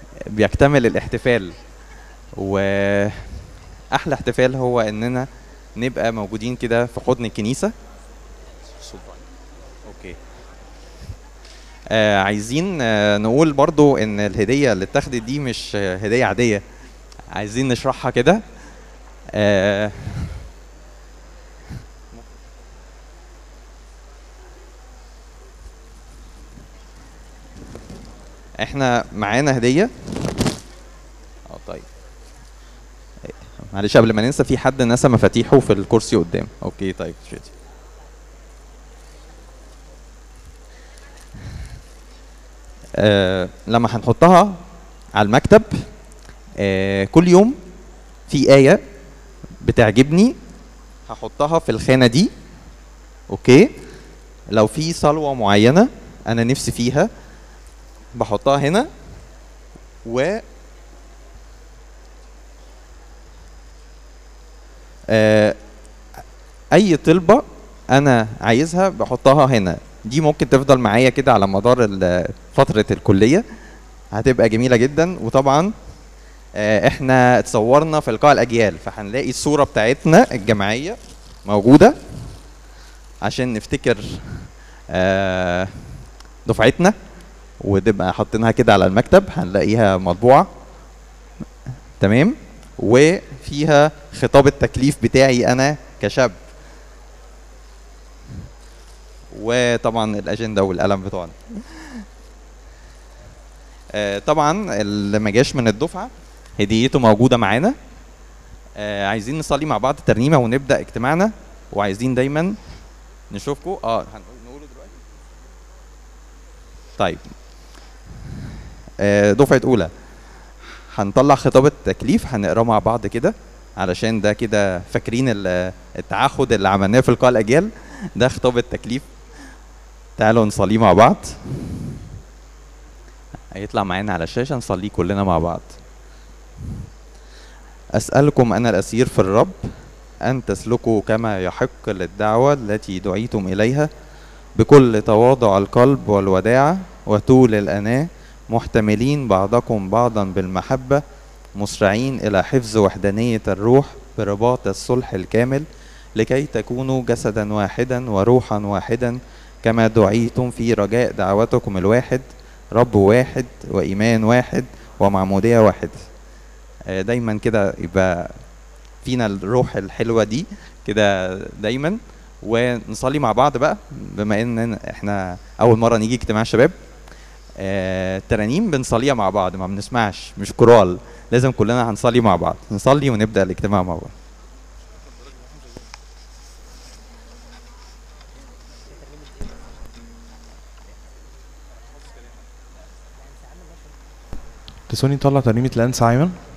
بيكتمل الاحتفال واحلى احتفال هو اننا نبقى موجودين كده في حضن الكنيسه اوكي آه عايزين آه نقول برضو ان الهديه اللي اتاخدت دي مش آه، هديه عاديه عايزين نشرحها كده آه احنا معانا هديه اه طيب معلش قبل ما ننسى في حد نسى مفاتيحه في الكرسي قدام اوكي طيب شدي آه لما هنحطها على المكتب آه كل يوم في آية بتعجبني هحطها في الخانة دي اوكي لو في صلوة معينة انا نفسي فيها بحطها هنا و آه، اي طلبه انا عايزها بحطها هنا دي ممكن تفضل معايا كده على مدار ال- فتره الكليه هتبقى جميله جدا وطبعا آه، احنا اتصورنا في لقاء الاجيال فهنلاقي الصوره بتاعتنا الجماعيه موجوده عشان نفتكر آه، دفعتنا ونبقى حاطينها كده على المكتب هنلاقيها مطبوعه تمام وفيها خطاب التكليف بتاعي انا كشاب وطبعا الاجنده والقلم بتوعنا آه، طبعا اللي ما جاش من الدفعه هديته موجوده معانا آه، عايزين نصلي مع بعض ترنيمه ونبدا اجتماعنا وعايزين دايما نشوفكم اه هنقول نقوله دلوقتي طيب آه، دفعه اولى هنطلع خطاب التكليف هنقراه مع بعض كده علشان ده كده فاكرين ال- التعهد اللي عملناه في لقاء الاجيال ده خطاب التكليف تعالوا نصليه مع بعض هيطلع معانا على الشاشه نصليه كلنا مع بعض اسالكم انا الاسير في الرب ان تسلكوا كما يحق للدعوه التي دعيتم اليها بكل تواضع القلب والوداعه وطول الاناه محتملين بعضكم بعضا بالمحبة مسرعين إلى حفظ وحدانية الروح برباط الصلح الكامل لكي تكونوا جسدا واحدا وروحا واحدا كما دعيتم في رجاء دعوتكم الواحد رب واحد وإيمان واحد ومعمودية واحد آه، دايما كده يبقى فينا الروح الحلوة دي كده دايما ونصلي مع بعض بقى بما ان احنا اول مرة نيجي اجتماع شباب آه، الترانيم بنصليها مع بعض ما بنسمعش مش كورال لازم كلنا هنصلي مع بعض نصلي ونبدا الاجتماع مع بعض تسوني نطلع ترنيمة لان سايمون